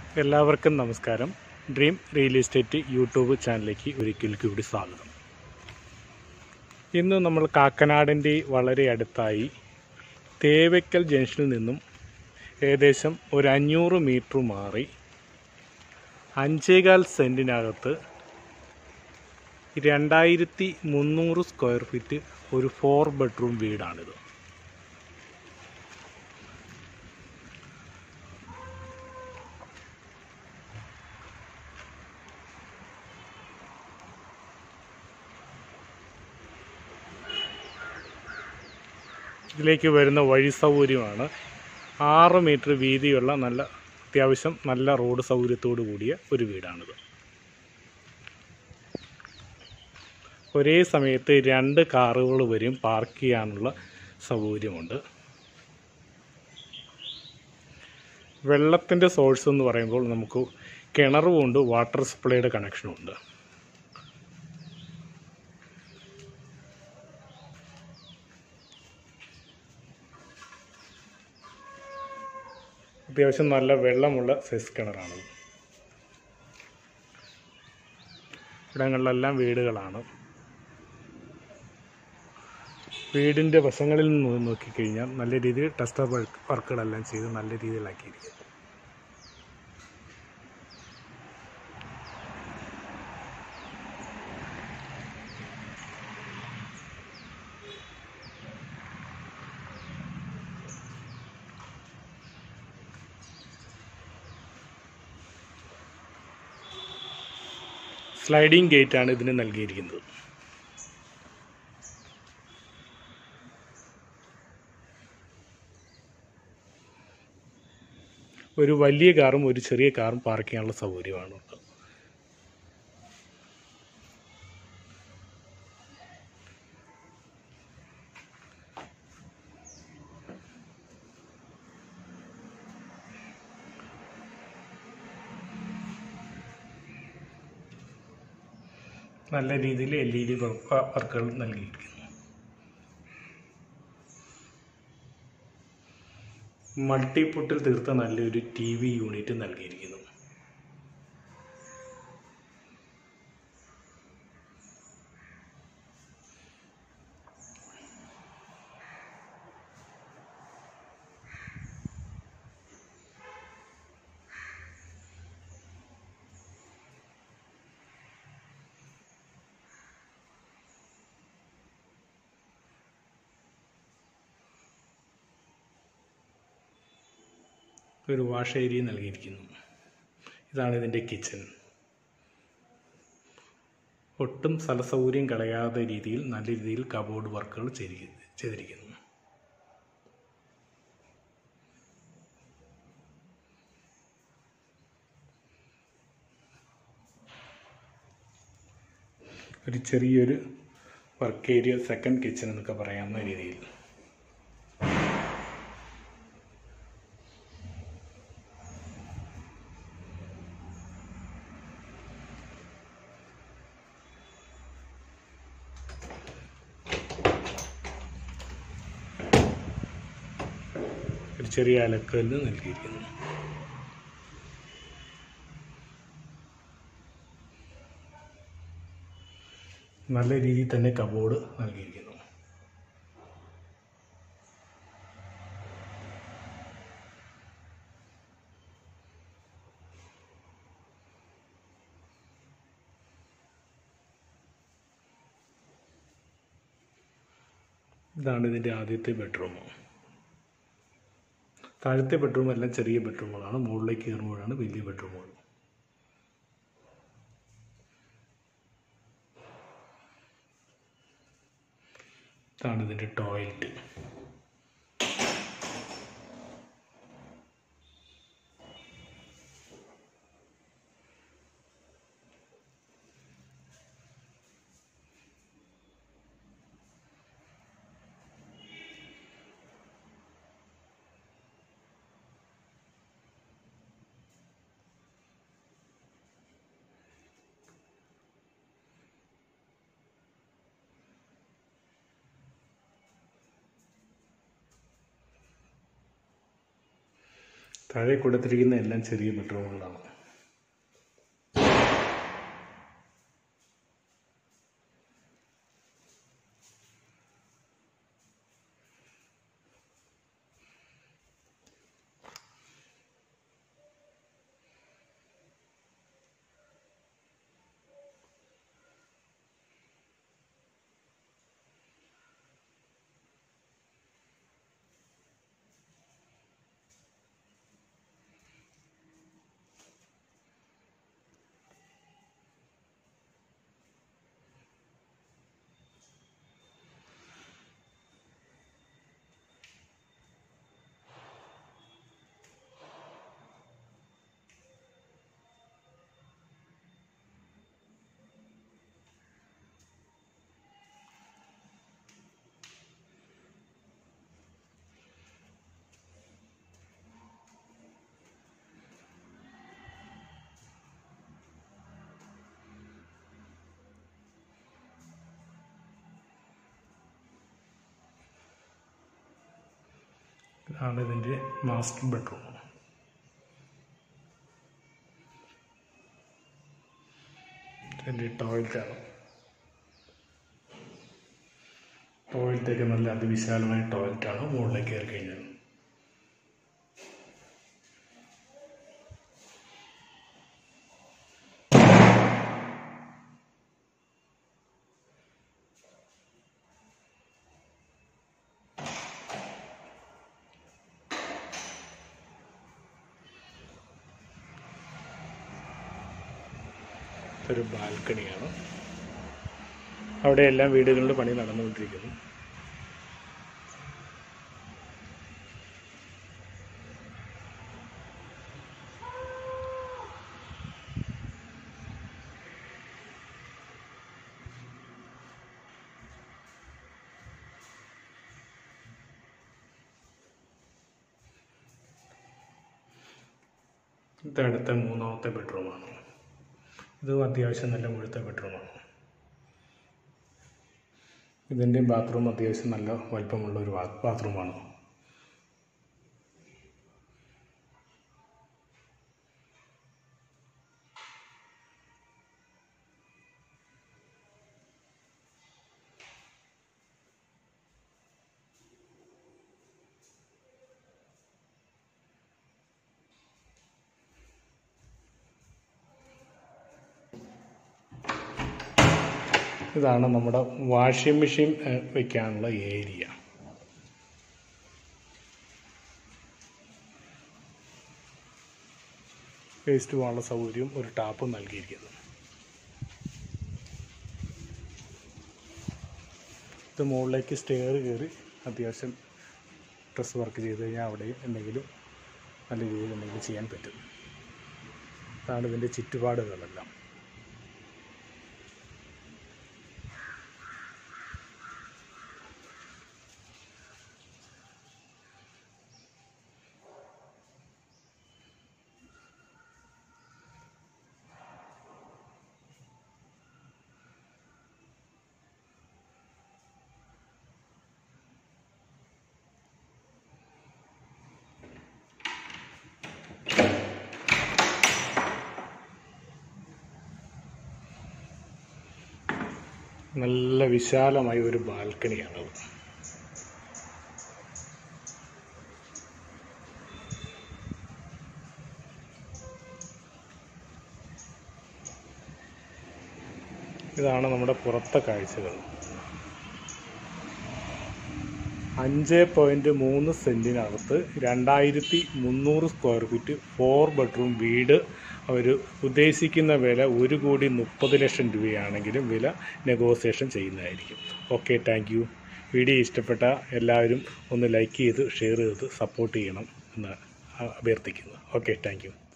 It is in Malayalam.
എല്ലാവർക്കും നമസ്കാരം ഡ്രീം റിയൽ എസ്റ്റേറ്റ് യൂട്യൂബ് ചാനലിലേക്ക് ഒരിക്കൽ കൂടി സ്വാഗതം ഇന്ന് നമ്മൾ കാക്കനാടിൻ്റെ വളരെ അടുത്തായി തേവയ്ക്കൽ ജംഗ്ഷനിൽ നിന്നും ഏകദേശം ഒരു അഞ്ഞൂറ് മീറ്റർ മാറി അഞ്ചേകാൽ സെൻറ്റിനകത്ത് രണ്ടായിരത്തി മുന്നൂറ് സ്ക്വയർ ഫീറ്റ് ഒരു ഫോർ ബെഡ്റൂം വീടാണിത് ഇതിലേക്ക് വരുന്ന വഴി സൗകര്യമാണ് ആറ് മീറ്റർ വീതിയുള്ള നല്ല അത്യാവശ്യം നല്ല റോഡ് സൗകര്യത്തോടു കൂടിയ ഒരു വീടാണിത് ഒരേ സമയത്ത് രണ്ട് കാറുകൾ വരെയും പാർക്ക് ചെയ്യാനുള്ള സൗകര്യമുണ്ട് വെള്ളത്തിൻ്റെ സോഴ്സ് എന്ന് പറയുമ്പോൾ നമുക്ക് കിണറുമുണ്ട് വാട്ടർ സപ്ലൈയുടെ കണക്ഷനും ഉണ്ട് അത്യാവശ്യം നല്ല വെള്ളമുള്ള സൈസ് കിണറാണ് ഇവിടങ്ങളിലെല്ലാം വീടുകളാണ് വീടിൻ്റെ വശങ്ങളിൽ നിന്ന് നോക്കിക്കഴിഞ്ഞാൽ നല്ല രീതിയിൽ ടെസ്റ്റർ വർക്ക് വർക്കുകളെല്ലാം ചെയ്ത് നല്ല രീതിയിലാക്കിയിരിക്കും സ്ലൈഡിംഗ് ഗേറ്റാണ് ഇതിന് നൽകിയിരിക്കുന്നത് ഒരു വലിയ കാറും ഒരു ചെറിയ കാറും പാർക്ക് ചെയ്യാനുള്ള സൗകര്യമാണ് ഉള്ളത് നല്ല രീതിയിൽ എൽ ഇ ഡി വർക്കുകൾ നൽകിയിരിക്കുന്നു മൾട്ടിപുട്ടിൽ തീർത്ത നല്ലൊരു ടി വി യൂണിറ്റ് നൽകിയിരിക്കുന്നു ഒരു വാഷ് ഏരിയ നൽകിയിരിക്കുന്നു ഇതാണ് ഇതിൻ്റെ കിച്ചൺ ഒട്ടും സ്ഥലസൗകര്യം കളയാത്ത രീതിയിൽ നല്ല രീതിയിൽ കബോർഡ് വർക്കുകൾ ചെയ്തി- ചെയ്തിരിക്കുന്നു ഒരു ചെറിയൊരു വർക്ക് ഏരിയ സെക്കൻഡ് കിച്ചൺ എന്നൊക്കെ പറയാവുന്ന രീതിയിൽ ഒരു ചെറിയ അലക്കല്ല് നൽകിയിരിക്കുന്നു നല്ല രീതിയിൽ തന്നെ കബോർഡ് നൽകിയിരിക്കുന്നു ഇതാണ് ഇതിൻ്റെ ആദ്യത്തെ ബെഡ്റൂം താഴത്തെ ബെഡ്റൂം എല്ലാം ചെറിയ ബെഡ്റൂമുകളാണ് മുകളിലേക്ക് കയറുമ്പോഴാണ് വലിയ ബെഡ്റൂമുകൾ ഇതാണ് ഇതിൻ്റെ ടോയ്ലറ്റ് താഴെ കൊടുത്തിരിക്കുന്ന എല്ലാം ചെറിയ ബെഡ്റൂമുകളാണ് ഇതാണ് ഇതിൻ്റെ മാസ്റ്റർ ബെഡ്റൂം ഇതിൻ്റെ ടോയ്ലറ്റാണ് ടോയ്ലറ്റൊക്കെ നല്ല അതിവിശാലമായ ടോയ്ലറ്റാണ് മുകളിലേക്ക് കയറി കഴിഞ്ഞാൽ ഒരു ബാൽക്കണിയാണ് അവിടെ എല്ലാം വീടുകളുടെ പണി നടന്നുകൊണ്ടിരിക്കുന്നു ഇത് അടുത്ത മൂന്നാമത്തെ ബെഡ്റൂമാണ് ഇതും അത്യാവശ്യം നല്ല മുഴുത്ത ബെഡ്റൂമാണ് ഇതിൻ്റെ ബാത്റൂം അത്യാവശ്യം നല്ല വലിപ്പമുള്ള ഒരു ബാ- ബാത്റൂമാണ് ഇതാണ് നമ്മുടെ വാഷിംഗ് മെഷീൻ ഏഹ്, വെക്കാനുള്ള ഏരിയ വേസ്റ്റ് പോകാനുള്ള സൗകര്യവും ഒരു ടാപ്പും നൽകിയിരിക്കുന്നു ഇത് മുകളിലേക്ക് സ്റ്റെയർ കയറി അത്യാവശ്യം ഡ്രസ് വർക്ക് ചെയ്ത് കഴിഞ്ഞാൽ അവിടെയും എന്തെങ്കിലും നല്ല രീതിയിൽ എന്തെങ്കിലും ചെയ്യാൻ പറ്റും അതാണ് ഇതിൻ്റെ ചുറ്റുപാടുകളെല്ലാം നല്ല വിശാലമായ ഒരു ബാൽക്കണിയാണത് ഇതാണ് നമ്മുടെ പുറത്തെ കാഴ്ചകൾ അഞ്ച് പോയിൻറ്റ് മൂന്ന് സെൻറ്റിനകത്ത് രണ്ടായിരത്തി മുന്നൂറ് സ്ക്വയർ ഫീറ്റ് ഫോർ ബെഡ്റൂം വീട് അവർ ഉദ്ദേശിക്കുന്ന വില ഒരു കോടി മുപ്പത് ലക്ഷം രൂപയാണെങ്കിലും വില നെഗോസിയേഷൻ ചെയ്യുന്നതായിരിക്കും ഓക്കെ താങ്ക് യു വീഡിയോ ഇഷ്ടപ്പെട്ട എല്ലാവരും ഒന്ന് ലൈക്ക് ചെയ്ത് ഷെയർ ചെയ്ത് സപ്പോർട്ട് ചെയ്യണം എന്ന് അഭ്യർത്ഥിക്കുന്നു ഓക്കെ താങ്ക് യു